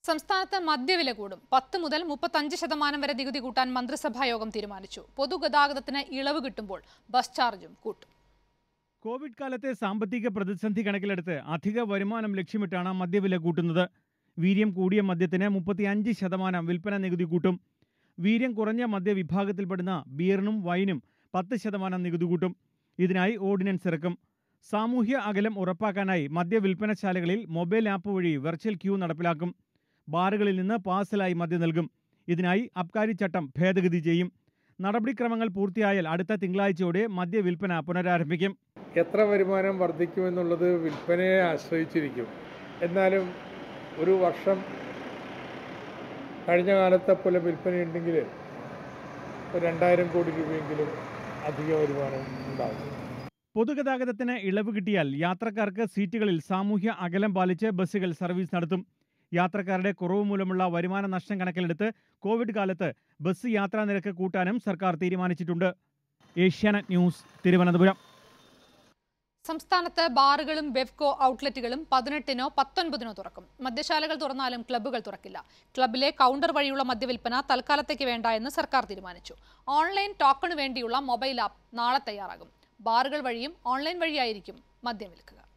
സംസ്ഥാനത്ത് മദ്യവില കൂടും പത്ത് മുതൽ മുപ്പത്തഞ്ച് ശതമാനം വരെ നികുതി കൂട്ടാൻ മന്ത്രിസഭാ യോഗം തീരുമാനിച്ചു പൊതുഗതാഗതത്തിന് ഇളവ് കിട്ടുമ്പോൾ ബസ് ചാർജും കൂട്ടും കോവിഡ് കാലത്തെ സാമ്പത്തിക പ്രതിസന്ധി കണക്കിലെടുത്ത് അധിക വരുമാനം ലക്ഷ്യമിട്ടാണ് മദ്യവില കൂട്ടുന്നത് വീര്യം കൂടിയ മദ്യത്തിന് മുപ്പത്തിയഞ്ച് ശതമാനം വിൽപ്പന നികുതി കൂട്ടും വീര്യം കുറഞ്ഞ മദ്യവിഭാഗത്തിൽപ്പെടുന്ന ബിയറിനും വൈനും പത്ത് ശതമാനം നികുതി കൂട്ടും ഇതിനായി ഓർഡിനൻസ് ഇറക്കും സാമൂഹ്യ അകലം ഉറപ്പാക്കാനായി മദ്യവിൽപ്പനശാലകളിൽ മൊബൈൽ ആപ്പ് വഴി വെർച്വൽ ക്യൂ നടപ്പിലാക്കും ബാറുകളിൽ നിന്ന് പാഴ്സലായി മദ്യം നൽകും ഇതിനായി അബ്കാരി ചട്ടം ഭേദഗതി ചെയ്യും നടപടിക്രമങ്ങൾ പൂർത്തിയായാൽ അടുത്ത തിങ്കളാഴ്ചയോടെ മദ്യവിൽപ്പന പുനരാരംഭിക്കും എത്ര വരുമാനം വർദ്ധിക്കുമെന്നുള്ളത് വിൽപ്പനയെ ആശ്രയിച്ചിരിക്കും എന്നാലും ഒരു വർഷം കഴിഞ്ഞ കാലത്തെ പോലെ വിൽപ്പനയുണ്ടെങ്കിൽ ഒരു രണ്ടായിരം കോടി രൂപയെങ്കിലും അധിക വരുമാനം ഉണ്ടാകും പൊതുഗതാഗതത്തിന് ഇളവ് കിട്ടിയാൽ യാത്രക്കാർക്ക് സീറ്റുകളിൽ സാമൂഹ്യ അകലം പാലിച്ച് ബസ്സുകൾ സർവീസ് നടത്തും യാത്രക്കാരുടെ കുറവ് മൂലമുള്ള വരുമാന നഷ്ടം കണക്കിലെടുത്ത് കോവിഡ് കാലത്ത് ബസ് യാത്രാ നിരക്ക് കൂട്ടാനും സർക്കാർ തീരുമാനിച്ചിട്ടുണ്ട് ഏഷ്യാനെറ്റ് ന്യൂസ് തിരുവനന്തപുരം സംസ്ഥാനത്ത് ബാറുകളും ബെവ്കോ ഔട്ട്ലെറ്റുകളും പതിനെട്ടിനോ പത്തൊൻപതിനോ തുറക്കും മദ്യശാലകൾ തുറന്നാലും ക്ലബ്ബുകൾ തുറക്കില്ല ക്ലബിലെ കൗണ്ടർ വഴിയുള്ള മദ്യവിൽപ്പന തൽക്കാലത്തേക്ക് വേണ്ട എന്ന് സർക്കാർ തീരുമാനിച്ചു ഓൺലൈൻ ടോക്കണ് വേണ്ടിയുള്ള മൊബൈൽ ആപ്പ് നാളെ തയ്യാറാകും ബാറുകൾ വഴിയും ഓൺലൈൻ വഴിയായിരിക്കും മദ്യം വിൽക്കുക